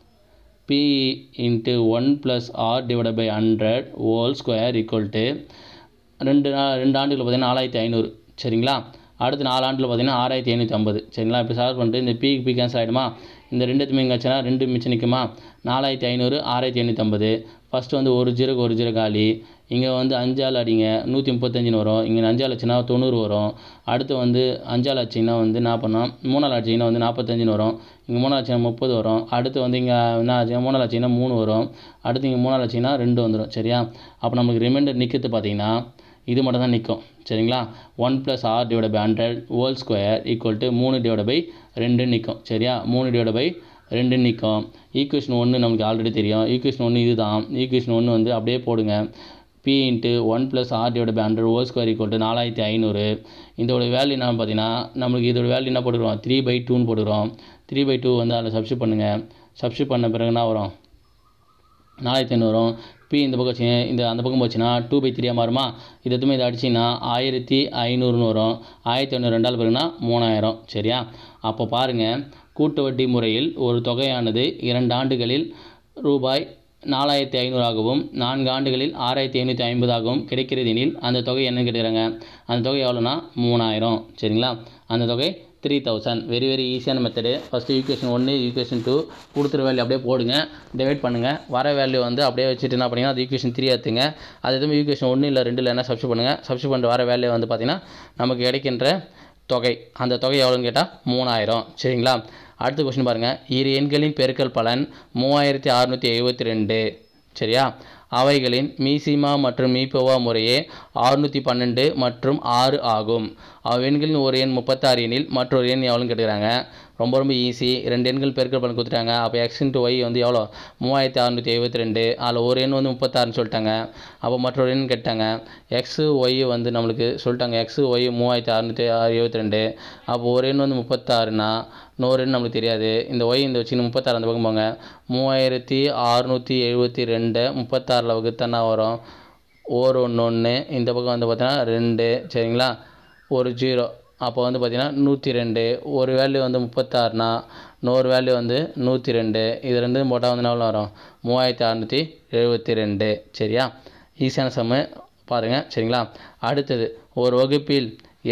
p into one plus R divide by hundred whole square equal to ரெண்டு நா ரெண்டு ஆண்டுகளில் பார்த்தீங்கன்னா நாலாயிரத்தி ஐநூறு சரிங்களா அடுத்து நாலு ஆண்டில் பார்த்தீங்கன்னா ஆறாயிரத்தி ஐநூற்றி ஐம்பது சரிங்களா இப்போ சால்வ் பண்ணிட்டு இந்த பி பி கேன்சல் ஆகிடுமா இந்த ரெண்டுத்துமே இங்கே வச்சுன்னா ரெண்டு மிச்சம் நிற்குமா நாலாயிரத்தி ஐநூறு ஆறாயிரத்தி ஐநூற்றம்பது ஃபஸ்ட்டு வந்து ஒரு ஜீரோக்கு ஒரு ஜீரோ காலி இங்கே வந்து அஞ்சால் அடிங்க நூற்றி முப்பத்தஞ்சுன்னு வரும் இங்கே அஞ்சால் அடிச்சுன்னா தொண்ணூறு வரும் அடுத்து வந்து அஞ்சால் அடிச்சிங்கன்னா வந்து என்ன பண்ணோம் மூணால் அடிச்சிங்கன்னா வந்து நாற்பத்தஞ்சுன்னு வரும் இங்கே மூணால் அடிச்சிங்கன்னா முப்பது வரும் அடுத்து வந்து இங்கே என்ன ஆச்சு மூணால் அடிச்சிங்கன்னா மூணு வரும் அடுத்து இங்கே மூணால் அடிச்சிங்கன்னா ரெண்டு வந்துடும் சரியா அப்போ நமக்கு ரிமைண்டர் நிற்கிறது பார்த்தீங்கன்னா இது மட்டும் தான் நிற்கும் சரிங்களா one plus R divide by hundred whole square equal to மூணு டிவைட் பை ரெண்டுன்னு நிற்கும் சரியா மூணு டிவைட் பை ரெண்டு நிற்கும் ஈக்குவேஷன் ஒன்று நமக்கு ஆல்ரெடி தெரியும் ஈக்குவேஷன் ஒன்று இது தான் ஈக்குவேஷன் ஒன்று வந்து அப்படியே போடுங்க p into one plus R divide by hundred whole square equal to நாலாயிரத்தி ஐநூறு இதோட வேல்யூ என்ன பார்த்தீங்கன்னா நம்மளுக்கு இதோட வேல்யூ என்ன போட்டுக்கிறோம் த்ரீ பை டூன்னு போட்டுக்கிறோம் த்ரீ பை டூ வந்து அதில் சப்ஸ்டியூட் பண்ணுங்கள் சப்ஸ்டியூட் பண்ண பிறகு என்ன வரும் நாலாயிரத்தி ஐநூறு வரும் பி இந்த பக்கம் வச்சு இந்த அந்த பக்கம் போச்சுன்னா டூ பை த்ரீயாக மாறுமா இது எதுவுமே இதை அடிச்சிங்கன்னா ஆயிரத்தி ஐநூறுன்னு வரும் ஆயிரத்தி ஐநூறு ரெண்டாள் பிறகுனா மூணாயிரம் சரியா அப்போ பாருங்கள் கூட்டு வட்டி முறையில் ஒரு தொகையானது இரண்டு ஆண்டுகளில் ரூபாய் நாலாயிரத்தி ஐநூறாகவும் நான்கு ஆண்டுகளில் ஆறாயிரத்தி ஐநூற்றி ஐம்பதாகவும் கிடைக்கிறது எனில் அந்த தொகை என்னன்னு கேட்குறாங்க அந்த தொகை எவ்வளோனா மூணாயிரம் சரிங்களா அந்த தொகை த்ரீ தௌசண்ட் வெரி வெரி ஈஸியான மெத்தடு ஃபஸ்ட்டு ஈக்குவேஷன் ஒன்று ஈக்குவேஷன் டூ கொடுத்துற வேல்யூ அப்படியே போடுங்க டிவைட் பண்ணுங்கள் வர வேல்யூ வந்து அப்படியே வச்சுட்டு என்ன பண்ணீங்கன்னா அது ஈக்குவேஷன் த்ரீ எடுத்துங்க அது எதுவும் ஈக்குவேஷன் ஒன்று இல்லை ரெண்டில் என்ன சப்ஸ்டியூட் பண்ணுங்கள் சப்ஸ்டியூட் பண்ணுற வர வேல்யூ வந்து பார்த்தீங்கன்னா நமக்கு கிடைக்கின்ற தொகை அந்த தொகை எவ்வளோன்னு கேட்டால் மூணாயிரம் சரிங்களா அடுத்த கொஸ்டின் பாருங்கள் இரு எண்களின் பெருக்கல் பலன் மூவாயிரத்தி அறுநூற்றி எழுபத்தி ரெண்டு சரியா அவைகளின் மீசிமா மற்றும் மீபோவா முறையே அறுநூற்றி பன்னெண்டு மற்றும் ஆறு ஆகும் அவ்வெண்களின் ஒரு எண் முப்பத்தாறு எண்ணில் மற்றொரு எண் எவ்வளோன்னு கேட்டுக்கிறாங்க ரொம்ப ரொம்ப ஈஸி ரெண்டு எண்கள் பெருக்கல் பண்ணி கொடுத்துட்டாங்க அப்போ எக்ஸ் இன்ட்டு ஒய் வந்து எவ்வளோ மூவாயிரத்தி அறுநூற்றி எழுபத்தி ரெண்டு அதில் ஒரு எண் வந்து முப்பத்தாறுன்னு சொல்லிட்டாங்க அப்போ மற்றொரு எண் கேட்டாங்க எக்ஸு ஒய் வந்து நம்மளுக்கு சொல்லிட்டாங்க எக்ஸு ஒய் மூவாயிரத்தி அறுநூற்றி எழுபத்தி ரெண்டு அப்போ ஒரு எண் வந்து முப்பத்தாறுனா இன்னொரு எண் நம்மளுக்கு தெரியாது இந்த ஒய் இந்த வச்சு முப்பத்தாறு அந்த பக்கம் போங்க மூவாயிரத்தி அறுநூற்றி எழுபத்தி ரெண்டு முப்பத்தாறில் வகுத்தனா வரும் ஓர் ஒன்று ஒன்று இந்த பக்கம் வந்து பார்த்தீங்கன்னா ரெண்டு சரிங்களா ஒரு ஜீரோ அப்போ வந்து பார்த்தீங்கன்னா நூற்றி ரெண்டு ஒரு வேல்யூ வந்து முப்பத்தாறுனா இன்னொரு வேல்யூ வந்து நூற்றி ரெண்டு இது ரெண்டும் போட்டால் வந்து எவ்வளோ வரும் மூவாயிரத்தி அறநூற்றி எழுபத்தி ரெண்டு சரியா ஈஸியான சம்மு பாருங்கள் சரிங்களா அடுத்தது ஒரு வகுப்பில்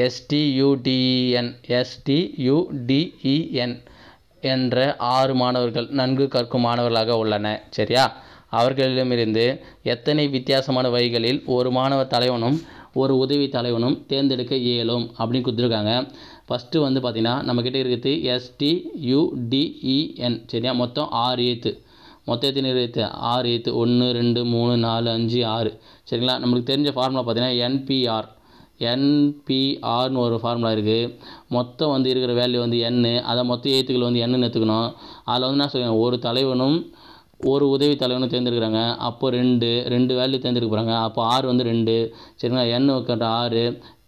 எஸ்டியூடிஇஎன் எஸ்டியூடிஇஎன் என்ற ஆறு மாணவர்கள் நன்கு கற்கும் மாணவர்களாக உள்ளன சரியா அவர்களிடமிருந்து எத்தனை வித்தியாசமான வகைகளில் ஒரு மாணவர் தலைவனும் ஒரு உதவி தலைவனும் தேர்ந்தெடுக்க இயலும் அப்படின்னு கொடுத்துருக்காங்க ஃபஸ்ட்டு வந்து பார்த்திங்கன்னா நம்மக்கிட்ட இருக்குது எஸ்டியூடிஇஎன் சரியா மொத்தம் ஆறு ஏத்து மொத்தம் எத்தனை ஏத்து ஆறு ஏத்து ஒன்று ரெண்டு மூணு நாலு அஞ்சு ஆறு சரிங்களா நம்மளுக்கு தெரிஞ்ச ஃபார்முலா பார்த்தீங்கன்னா என்பிஆர் என்பிஆர்னு ஒரு ஃபார்முலா இருக்குது மொத்தம் வந்து இருக்கிற வேல்யூ வந்து என்னு அதை மொத்த ஏத்துக்கள் வந்து என்னன்னு எடுத்துக்கணும் அதில் வந்து என்ன சொல்லுங்கள் ஒரு தலைவனும் ஒரு உதவி தலைவனும் தேர்ந்தெடுக்கிறாங்க அப்போ ரெண்டு ரெண்டு வேல்யூ தேர்ந்தெடுக்க போகிறாங்க அப்போ ஆறு வந்து ரெண்டு சரிங்களா எண் வைக்கிற ஆறு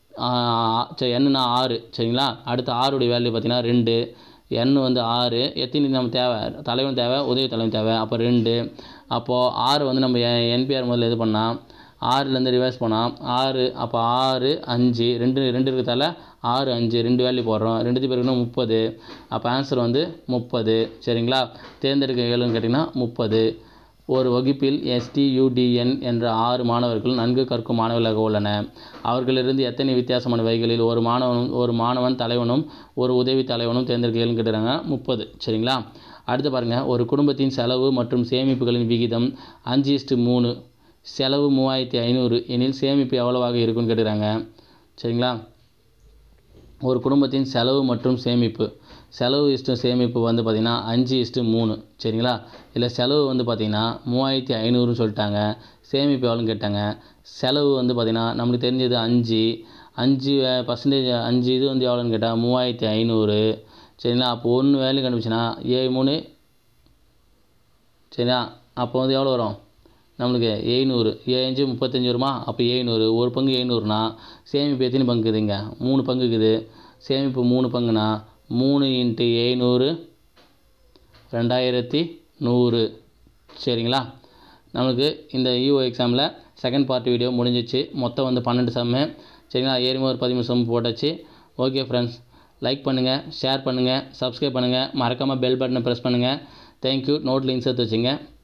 சரி எண்ணுனா ஆறு சரிங்களா அடுத்து ஆறுடைய வேல்யூ பார்த்தீங்கன்னா ரெண்டு எண் வந்து ஆறு எத்தனை நம்ம தேவை தலைவன் தேவை உதவி தலைவன் தேவை அப்போ ரெண்டு அப்போது ஆறு வந்து நம்ம என்பிஆர் முதல்ல இது பண்ணால் ஆறுலேருந்து ரிவர்ஸ் போனால் ஆறு அப்போ ஆறு அஞ்சு ரெண்டு ரெண்டு இருக்கிறதால ஆறு அஞ்சு ரெண்டு வேல்யூ போடுறோம் ரெண்டுத்து பேருக்குன்னா முப்பது அப்போ ஆன்சர் வந்து முப்பது சரிங்களா தேர்ந்தெடுக்க ஏழுன்னு கேட்டிங்கன்னா முப்பது ஒரு வகுப்பில் எஸ்டியூடிஎன் என்ற ஆறு மாணவர்கள் நன்கு கற்கும் மாணவர்களாக உள்ளன அவர்களிலிருந்து எத்தனை வித்தியாசமான வகைகளில் ஒரு மாணவனும் ஒரு மாணவன் தலைவனும் ஒரு உதவி தலைவனும் தேர்ந்தெடுக்க ஏழுன்னு கேட்டுறாங்க முப்பது சரிங்களா அடுத்து பாருங்கள் ஒரு குடும்பத்தின் செலவு மற்றும் சேமிப்புகளின் விகிதம் அஞ்சு இஸ்டு மூணு செலவு மூவாயிரத்தி ஐநூறு எனில் சேமிப்பு எவ்வளவாக இருக்குன்னு கேட்டுக்கிறாங்க சரிங்களா ஒரு குடும்பத்தின் செலவு மற்றும் சேமிப்பு செலவு இஸ்டு சேமிப்பு வந்து பார்த்திங்கன்னா அஞ்சு இஸ்டு மூணு சரிங்களா இல்லை செலவு வந்து பார்த்திங்கன்னா மூவாயிரத்தி ஐநூறுன்னு சொல்லிட்டாங்க சேமிப்பு எவ்வளோன்னு கேட்டாங்க செலவு வந்து பார்த்திங்கன்னா நம்மளுக்கு தெரிஞ்சது அஞ்சு அஞ்சு பர்சன்டேஜ் அஞ்சு இது வந்து எவ்வளோன்னு கேட்டால் மூவாயிரத்தி ஐநூறு சரிங்களா அப்போ ஒன்று வேல்யூ கண்டுபிடிச்சின்னா ஏழு மூணு சரிங்களா அப்போ வந்து எவ்வளோ வரும் நம்மளுக்கு எழுநூறு ஏழஞ்சு முப்பத்தஞ்சு வருமா அப்போ எழுநூறு ஒரு பங்கு எழுநூறுனா சேமிப்பு எத்தனை பங்கு இருக்குதுங்க மூணு பங்கு இருக்குது சேமிப்பு மூணு பங்குனா மூணு இன்ட்டு எழுநூறு ரெண்டாயிரத்தி நூறு சரிங்களா நம்மளுக்கு இந்த யூஓ எக்ஸாமில் செகண்ட் பார்ட் வீடியோ முடிஞ்சிச்சு மொத்தம் வந்து பன்னெண்டு சம்மு சரிங்களா ஏறிமா ஒரு பதிமூணு சம் போட்டாச்சு ஓகே ஃப்ரெண்ட்ஸ் லைக் பண்ணுங்கள் ஷேர் பண்ணுங்கள் சப்ஸ்கிரைப் பண்ணுங்கள் மறக்காமல் பெல் பட்டனை ப்ரெஸ் பண்ணுங்கள் தேங்க்யூ நோட்டில் இன்சர்ட் வச்சுங்க